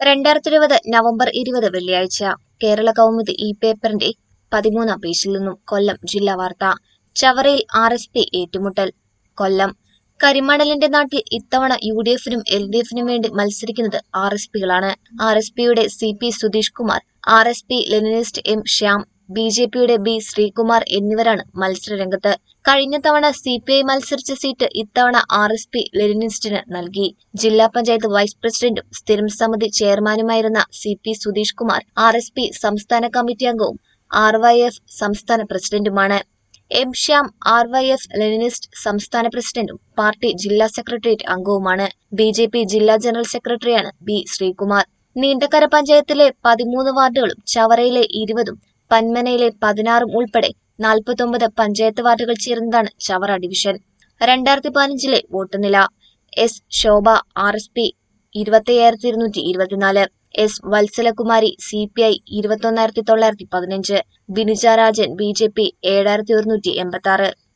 രണ്ടായിരത്തി ഇരുപത് നവംബർ ഇരുപത് വെള്ളിയാഴ്ച കേരള കൗമുദി ഈ പേപ്പറിന്റെ പതിമൂന്നാം പേജിൽ നിന്നും കൊല്ലം ജില്ലാ വാർത്ത ചവറയിൽ ആർ എസ് പി ഏറ്റുമുട്ടൽ കൊല്ലം കരിമണലിന്റെ നാട്ടിൽ ഇത്തവണ യു ഡി എഫിനും എൽ ഡി എഫിനും വേണ്ടി മത്സരിക്കുന്നത് ആർ എസ് പികളാണ് ആർ എസ് പിയുടെ C P Sudheesh Kumar R S P Leninist M Shyam B J പിയുടെ ബി ശ്രീകുമാർ എന്നിവരാണ് മത്സരരംഗത്ത് കഴിഞ്ഞ തവണ സി പി ഐ മത്സരിച്ച സീറ്റ് ഇത്തവണ ആർ എസ് പി ലെനിനിസ്റ്റിന് നൽകി ജില്ലാ പഞ്ചായത്ത് വൈസ് പ്രസിഡന്റും സ്ഥിരം സമിതി ചെയർമാനുമായിരുന്ന C P Sudheesh Kumar R S P സംസ്ഥാന കമ്മിറ്റി അംഗവും ആർ വൈ എഫ് സംസ്ഥാന പ്രസിഡന്റുമാണ് M Shyam R Y F Leninist സംസ്ഥാന പ്രസിഡന്റും പാർട്ടി ജില്ലാ സെക്രട്ടേറിയറ്റ് അംഗവുമാണ് ബി ജെ പി ജില്ലാ ജനറൽ സെക്രട്ടറിയാണ് ബി ശ്രീകുമാർ നീണ്ടകര പഞ്ചായത്തിലെ പതിമൂന്ന് വാർഡുകളും ചവറയിലെ ഇരുപതും പന്മനയിലെ പതിനാറും ഉൾപ്പെടെ നാൽപ്പത്തൊമ്പത് പഞ്ചായത്ത് വാർഡുകൾ ചേർന്നതാണ് ചവറ ഡിവിഷൻ രണ്ടായിരത്തി പതിനഞ്ചിലെ വോട്ട് നില S Shobha R S P ഇരുപത്തയ്യായിരത്തി ഇരുന്നൂറ്റി ഇരുപത്തിനാല് S Vatsalakumari C P I ഇരുപത്തൊന്നായിരത്തി തൊള്ളായിരത്തി പതിനഞ്ച് Bineeja Rajan B J P ഏഴായിരത്തി ഒരുന്നൂറ്റി എൺപത്തി ആറ്